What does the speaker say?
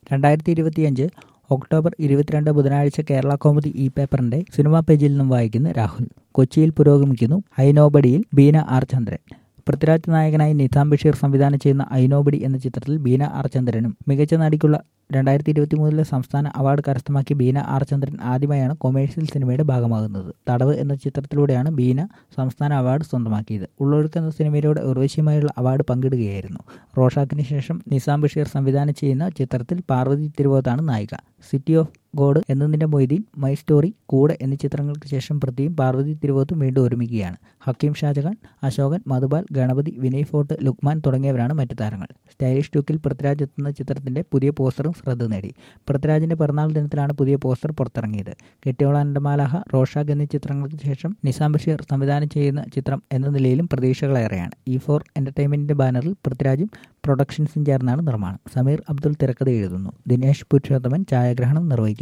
രണ്ടായിരത്തി ഇരുപത്തിയഞ്ച് ഒക്ടോബർ ഇരുപത്തിരണ്ട് ബുധനാഴ്ച കേരള കോമുദി ഇ പേപ്പറിന്റെ സിനിമാ പേജിൽ നിന്നും വായിക്കുന്ന രാഹുൽ കൊച്ചിയിൽ പുരോഗമിക്കുന്നു ഐനോബഡിയിൽ ബീന ആർ ചന്ദ്രൻ പൃഥ്വിരാജ് നായകനായി നിസാം ബഷീർ സംവിധാനം ചെയ്യുന്ന ഐനോബഡി എന്ന ചിത്രത്തിൽ ബീന ആർ ചന്ദ്രനും മികച്ച നടിക്കുള്ള രണ്ടായിരത്തി ഇരുപത്തി മൂന്നിലെ സംസ്ഥാന അവാർഡ് കരസ്ഥമാക്കിയ ബീന ആർ ചന്ദ്രൻ ആദ്യമായാണ് കൊമേഴ്സ്യൽ സിനിമയുടെ ഭാഗമാകുന്നത് തടവ് എന്ന ചിത്രത്തിലൂടെയാണ് ബീന സംസ്ഥാന അവാർഡ് സ്വന്തമാക്കിയത് ഉള്ളൊഴുക്ക് എന്ന സിനിമയിലൂടെ ഉർവശിയുമായുള്ള അവാർഡ് പങ്കിടുകയായിരുന്നു റോഷാക്കിന് ശേഷം നിസാം ബഷീർ സംവിധാനം ചെയ്യുന്ന ചിത്രത്തിൽ പാർവതി തിരുവോത്താണ് നായിക സിറ്റി ഓഫ് ഗോഡ് എന്നതിൻ്റെ മൊയ്തീൻ മൈ സ്റ്റോറി കൂടെ എന്നീ ചിത്രങ്ങൾക്ക് ശേഷം പൃഥ്വിയും പാർവതി തിരുവോത്തും വീണ്ടും ഒരുമിക്കുകയാണ് ഹക്കീം ഷാജഹാൻ അശോകൻ മധുപാൽ ഗണപതി വിനയ് ഫോർട്ട് ലുക്മാൻ തുടങ്ങിയവരാണ് മറ്റു താരങ്ങൾ സ്റ്റൈലിഷ് ലുക്കിൽ പൃഥ്വിരാജ് എത്തുന്ന ചിത്രത്തിന്റെ പുതിയ പോസ്റ്ററും ശ്രദ്ധ നേടി പൃഥ്വിരാജിന്റെ പിറന്നാൾ ദിനത്തിലാണ് പുതിയ പോസ്റ്റർ പുറത്തിറങ്ങിയത് കെട്ടിയോളാൻ്റെ മാലാഹ റോഷാഗ് എന്നീ ചിത്രങ്ങൾക്ക് ശേഷം നിസാം ബഷീർ സംവിധാനം ചെയ്യുന്ന ചിത്രം എന്ന നിലയിലും പ്രതീക്ഷകളേറെയാണ് ഇ ഫോർ എന്റർടൈൻമെന്റിന്റെ ബാനറിൽ പൃഥ്വിരാജും പ്രൊഡക്ഷൻസും ചേർന്നാണ് നിർമ്മാണം സമീർ അബ്ദുൾ തിരക്കഥ എഴുതുന്നു ദിനേശ് പുരുഷോത്തമൻ ഛായാഗ്രഹണം നിർവഹിക്കുന്നു